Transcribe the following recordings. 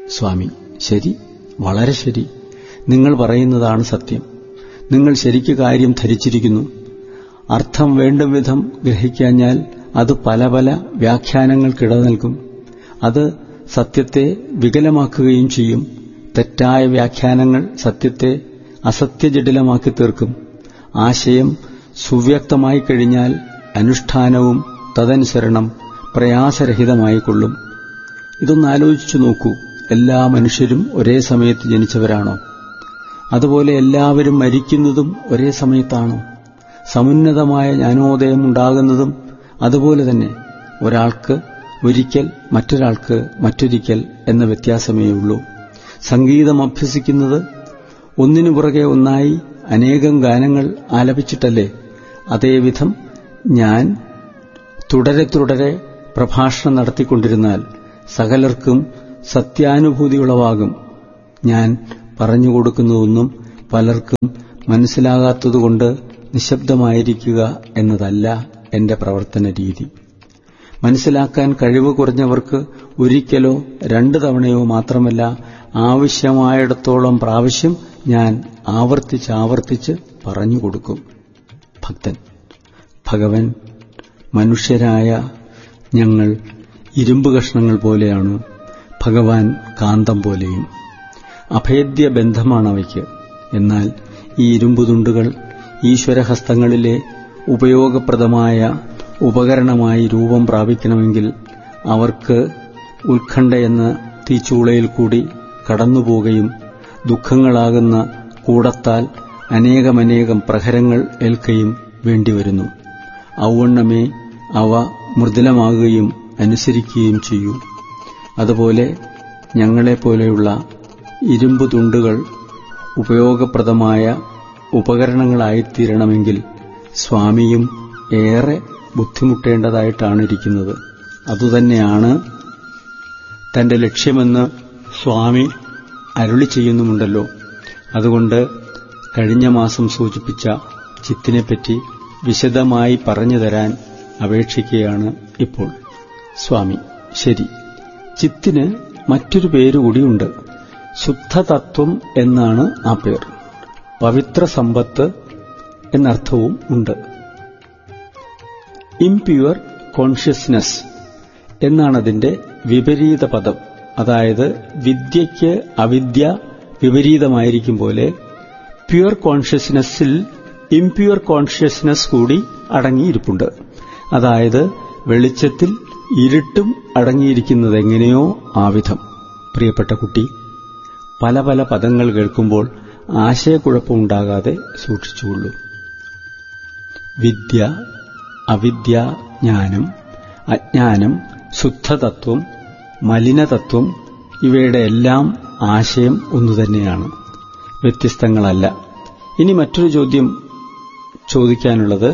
സ്വാമി ശരി വളരെ ശരി നിങ്ങൾ പറയുന്നതാണ് സത്യം നിങ്ങൾ ശരിക്ക് കാര്യം ധരിച്ചിരിക്കുന്നു അർത്ഥം വേണ്ടും വിധം ഗ്രഹിക്കാഞ്ഞാൽ അത് പല പല വ്യാഖ്യാനങ്ങൾക്കിട നൽകും അത് സത്യത്തെ വികലമാക്കുകയും ചെയ്യും തെറ്റായ വ്യാഖ്യാനങ്ങൾ സത്യത്തെ അസത്യജടിലമാക്കി തീർക്കും ആശയം സുവ്യക്തമായി കഴിഞ്ഞാൽ അനുഷ്ഠാനവും തദനുസരണം പ്രയാസരഹിതമായിക്കൊള്ളും ഇതൊന്ന് ആലോചിച്ചു നോക്കൂ എല്ലാ മനുഷ്യരും ഒരേ സമയത്ത് ജനിച്ചവരാണോ അതുപോലെ എല്ലാവരും മരിക്കുന്നതും ഒരേ സമയത്താണോ സമുന്നതമായ ജ്ഞാനോദയം ഉണ്ടാകുന്നതും അതുപോലെ തന്നെ ഒരാൾക്ക് ഒരിക്കൽ മറ്റൊരാൾക്ക് മറ്റൊരിക്കൽ എന്ന വ്യത്യാസമേ ഉള്ളൂ സംഗീതം അഭ്യസിക്കുന്നത് ഒന്നിനു പുറകെ ഒന്നായി അനേകം ഗാനങ്ങൾ ആലപിച്ചിട്ടല്ലേ അതേവിധം ഞാൻ തുടരെ തുടരെ പ്രഭാഷണം നടത്തിക്കൊണ്ടിരുന്നാൽ സകലർക്കും സത്യാനുഭൂതി ഉളവാകും ഞാൻ പറഞ്ഞുകൊടുക്കുന്നതൊന്നും പലർക്കും മനസ്സിലാകാത്തതുകൊണ്ട് നിശബ്ദമായിരിക്കുക എന്നതല്ല എന്റെ പ്രവർത്തന രീതി മനസ്സിലാക്കാൻ കഴിവ് കുറഞ്ഞവർക്ക് ഒരിക്കലോ രണ്ടു തവണയോ മാത്രമല്ല ആവശ്യമായിടത്തോളം പ്രാവശ്യം ഞാൻ ആവർത്തിച്ച് ആവർത്തിച്ച് പറഞ്ഞുകൊടുക്കും ഭക്തൻ ഭഗവൻ മനുഷ്യരായ ഞങ്ങൾ ഇരുമ്പ് കഷ്ണങ്ങൾ പോലെയാണ് ഭഗവാൻ കാന്തം പോലെയും അഭേദ്യ ബന്ധമാണ് അവയ്ക്ക് എന്നാൽ ഈ ഇരുമ്പുതുണ്ടുകൾ ഈശ്വരഹസ്തങ്ങളിലെ ഉപയോഗപ്രദമായ ഉപകരണമായി രൂപം പ്രാപിക്കണമെങ്കിൽ അവർക്ക് ഉത്കണ്ഠയെന്ന തീച്ചൂളയിൽ കൂടി കടന്നുപോകുകയും ദുഃഖങ്ങളാകുന്ന കൂടത്താൽ അനേകമനേകം പ്രഹരങ്ങൾ ഏൽക്കുകയും വേണ്ടിവരുന്നു ഔവണ്ണമേ അവ മൃദുലമാകുകയും അനുസരിക്കുകയും ചെയ്യൂ അതുപോലെ ഞങ്ങളെപ്പോലെയുള്ള ഇരുമ്പ് തുണ്ടുകൾ ഉപയോഗപ്രദമായ ഉപകരണങ്ങളായിത്തീരണമെങ്കിൽ സ്വാമിയും ഏറെ ബുദ്ധിമുട്ടേണ്ടതായിട്ടാണ് ഇരിക്കുന്നത് അതുതന്നെയാണ് തന്റെ ലക്ഷ്യമെന്ന് സ്വാമി അരുളി ചെയ്യുന്നുമുണ്ടല്ലോ അതുകൊണ്ട് കഴിഞ്ഞ മാസം സൂചിപ്പിച്ച ചിത്തിനെപ്പറ്റി വിശദമായി പറഞ്ഞു തരാൻ അപേക്ഷിക്കുകയാണ് ഇപ്പോൾ സ്വാമി ശരി ചിത്തിന് മറ്റൊരു പേരുകൂടിയുണ്ട് ശുദ്ധതത്വം എന്നാണ് ആ പേർ പവിത്ര സമ്പത്ത് എന്നർത്ഥവും ഉണ്ട് ഇംപ്യുവർ കോൺഷ്യസ്നസ് എന്നാണതിന്റെ വിപരീത പദം അതായത് വിദ്യയ്ക്ക് അവിദ്യ വിപരീതമായിരിക്കും പോലെ പ്യുവർ കോൺഷ്യസ്നസ്സിൽ ഇംപ്യുവർ കോൺഷ്യസ്നസ് കൂടി അടങ്ങിയിരിപ്പുണ്ട് അതായത് വെളിച്ചത്തിൽ ഇരുട്ടും അടങ്ങിയിരിക്കുന്നതെങ്ങനെയോ ആവിധം പ്രിയപ്പെട്ട കുട്ടി പല പല പദങ്ങൾ കേൾക്കുമ്പോൾ ആശയക്കുഴപ്പമുണ്ടാകാതെ സൂക്ഷിച്ചുകൊള്ളൂ വിദ്യ അവിദ്യ ജ്ഞാനം അജ്ഞാനം ശുദ്ധതത്വം മലിനതത്വം ഇവയുടെ എല്ലാം ആശയം ഒന്നുതന്നെയാണ് വ്യത്യസ്തങ്ങളല്ല ഇനി മറ്റൊരു ചോദ്യം ചോദിക്കാനുള്ളത്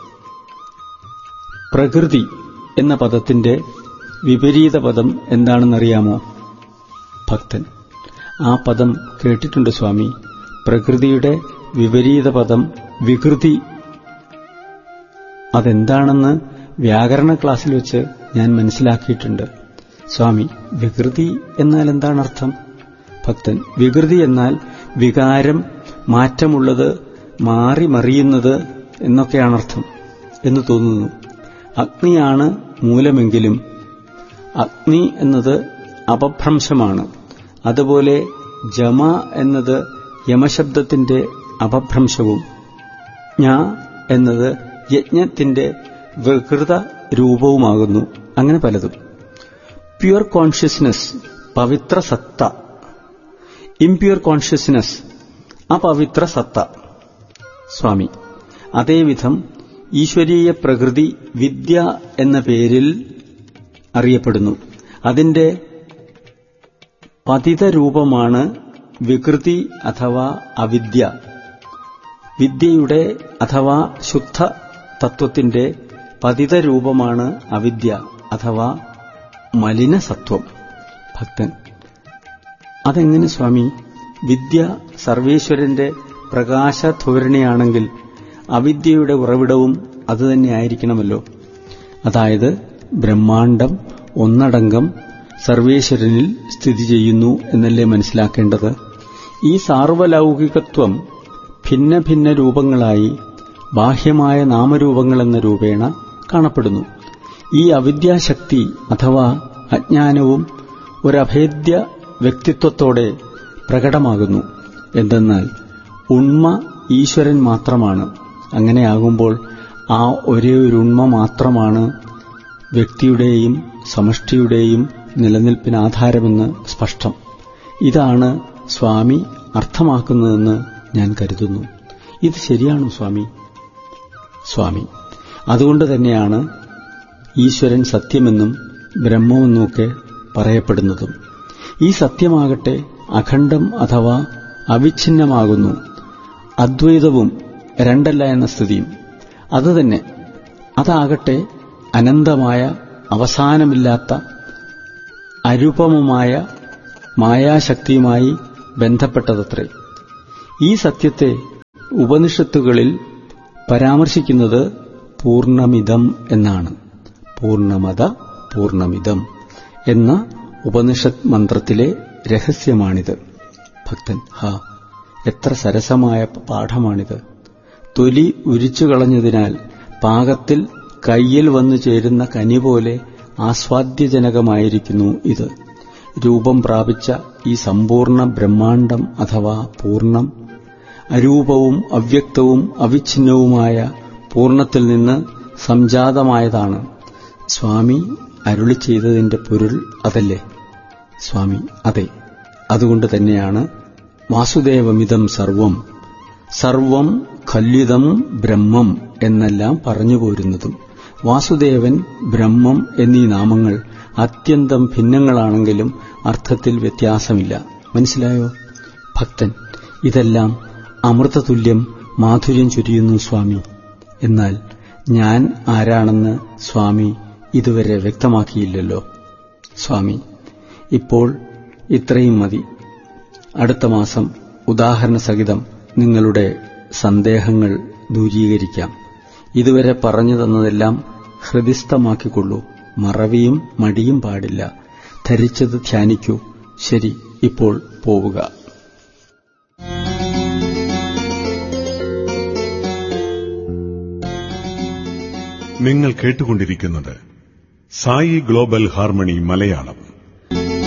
പ്രകൃതി എന്ന പദത്തിന്റെ വിപരീത പദം എന്താണെന്നറിയാമോ ഭക്തൻ ആ പദം കേട്ടിട്ടുണ്ട് സ്വാമി പ്രകൃതിയുടെ വിപരീത പദം വികൃതി അതെന്താണെന്ന് വ്യാകരണ ക്ലാസ്സിൽ വെച്ച് ഞാൻ മനസ്സിലാക്കിയിട്ടുണ്ട് സ്വാമി വികൃതി എന്നാൽ എന്താണ് അർത്ഥം ഭക്തൻ വികൃതി എന്നാൽ വികാരം മാറ്റമുള്ളത് മാറി മറിയുന്നത് എന്നൊക്കെയാണ് അർത്ഥം എന്ന് തോന്നുന്നു അഗ്നിയാണ് മൂലമെങ്കിലും അഗ്നി എന്നത് അപഭ്രംശമാണ് അതുപോലെ ജമ എന്നത് യമശബ്ദത്തിന്റെ അപഭ്രംശവും ഞാ എന്നത് യജ്ഞത്തിന്റെ വികൃത രൂപവുമാകുന്നു അങ്ങനെ പലതും പ്യുവർ കോൺഷ്യസ്നസ് പവിത്ര സത്ത ഇംപ്യുവർ കോൺഷ്യസ്നസ് അപവിത്ര സത്ത സ്വാമി അതേവിധം ഈശ്വരീയ പ്രകൃതി വിദ്യ എന്ന പേരിൽ അറിയപ്പെടുന്നു അതിന്റെ പതിത രൂപമാണ് വികൃതി അഥവാ അവിദ്യ വിദ്യയുടെ അഥവാ ശുദ്ധ തത്വത്തിന്റെ പതിത രൂപമാണ് അവിദ്യ അഥവാ മലിനസത്വം ഭക്തൻ അതെങ്ങനെ സ്വാമി വിദ്യ സർവേശ്വരന്റെ പ്രകാശധോരണിയാണെങ്കിൽ അവിദ്യയുടെ ഉറവിടവും അതുതന്നെയായിരിക്കണമല്ലോ അതായത് ബ്രഹ്മാണ്ടം ഒന്നടങ്കം സർവേശ്വരനിൽ സ്ഥിതി ചെയ്യുന്നു എന്നല്ലേ മനസ്സിലാക്കേണ്ടത് ഈ സാർവലൗകികത്വം ഭിന്ന ഭിന്ന രൂപങ്ങളായി ബാഹ്യമായ നാമരൂപങ്ങളെന്ന രൂപേണ കാണപ്പെടുന്നു ഈ അവിദ്യാശക്തി അഥവാ അജ്ഞാനവും ഒരഭേദ്യ വ്യക്തിത്വത്തോടെ പ്രകടമാകുന്നു എന്തെന്നാൽ ഉണ്മ ഈശ്വരൻ മാത്രമാണ് അങ്ങനെയാകുമ്പോൾ ആ ഒരേ ഒരു ഉണ്മ മാത്രമാണ് വ്യക്തിയുടെയും സമഷ്ടിയുടെയും നിലനിൽപ്പിന് ആധാരമെന്ന് സ്പഷ്ടം ഇതാണ് സ്വാമി അർത്ഥമാക്കുന്നതെന്ന് ഞാൻ കരുതുന്നു ഇത് ശരിയാണോ സ്വാമി സ്വാമി അതുകൊണ്ട് തന്നെയാണ് ഈശ്വരൻ സത്യമെന്നും ബ്രഹ്മമെന്നുമൊക്കെ പറയപ്പെടുന്നതും ഈ സത്യമാകട്ടെ അഖണ്ഡം അഥവാ അവിഛിന്നമാകുന്നു അദ്വൈതവും രണ്ടല്ല എന്ന സ്ഥിതിയും അതുതന്നെ അതാകട്ടെ അനന്തമായ അവസാനമില്ലാത്ത അരൂപമമായ മായാശക്തിയുമായി ബന്ധപ്പെട്ടതത്രേ ഈ സത്യത്തെ ഉപനിഷത്തുകളിൽ പരാമർശിക്കുന്നത് പൂർണമിതം എന്നാണ് പൂർണമത പൂർണമിതം എന്ന ഉപനിഷത്ത് മന്ത്രത്തിലെ രഹസ്യമാണിത് ഭക്തൻ ഹാ എത്ര സരസമായ പാഠമാണിത് തൊലി ഉരിച്ചു കളഞ്ഞതിനാൽ പാകത്തിൽ കയ്യിൽ വന്നു ചേരുന്ന കനി പോലെ ആസ്വാദ്യജനകമായിരിക്കുന്നു ഇത് രൂപം പ്രാപിച്ച ഈ സമ്പൂർണ്ണ ബ്രഹ്മാണ്ടം അഥവാ പൂർണ്ണം അരൂപവും അവ്യക്തവും അവിഛിന്നവുമായ പൂർണ്ണത്തിൽ നിന്ന് സംജാതമായതാണ് സ്വാമി അരുളി ചെയ്തതിന്റെ പൊരുൾ അതല്ലേ സ്വാമി അതെ അതുകൊണ്ട് തന്നെയാണ് വാസുദേവമിതം സർവം സർവം ഖല്യുതം ബ്രഹ്മം എന്നെല്ലാം പറഞ്ഞു പോരുന്നതും വാസുദേവൻ ബ്രഹ്മം എന്നീ നാമങ്ങൾ അത്യന്തം ഭിന്നങ്ങളാണെങ്കിലും അർത്ഥത്തിൽ വ്യത്യാസമില്ല മനസ്സിലായോ ഭക്തൻ ഇതെല്ലാം അമൃതതുല്യം മാധുര്യം ചൊരിയുന്നു സ്വാമി എന്നാൽ ഞാൻ ആരാണെന്ന് സ്വാമി ഇതുവരെ വ്യക്തമാക്കിയില്ലല്ലോ സ്വാമി ഇപ്പോൾ ഇത്രയും മതി അടുത്ത മാസം ഉദാഹരണ സഹിതം നിങ്ങളുടെ സന്ദേഹങ്ങൾ ദൂരീകരിക്കാം ഇതുവരെ പറഞ്ഞു തന്നതെല്ലാം ഹൃദിസ്ഥമാക്കിക്കൊള്ളൂ മറവിയും മടിയും പാടില്ല ധരിച്ചത് ധ്യാനിക്കൂ ശരി ഇപ്പോൾ പോവുക നിങ്ങൾ കേട്ടുകൊണ്ടിരിക്കുന്നത് സായി ഗ്ലോബൽ ഹാർമണി മലയാളം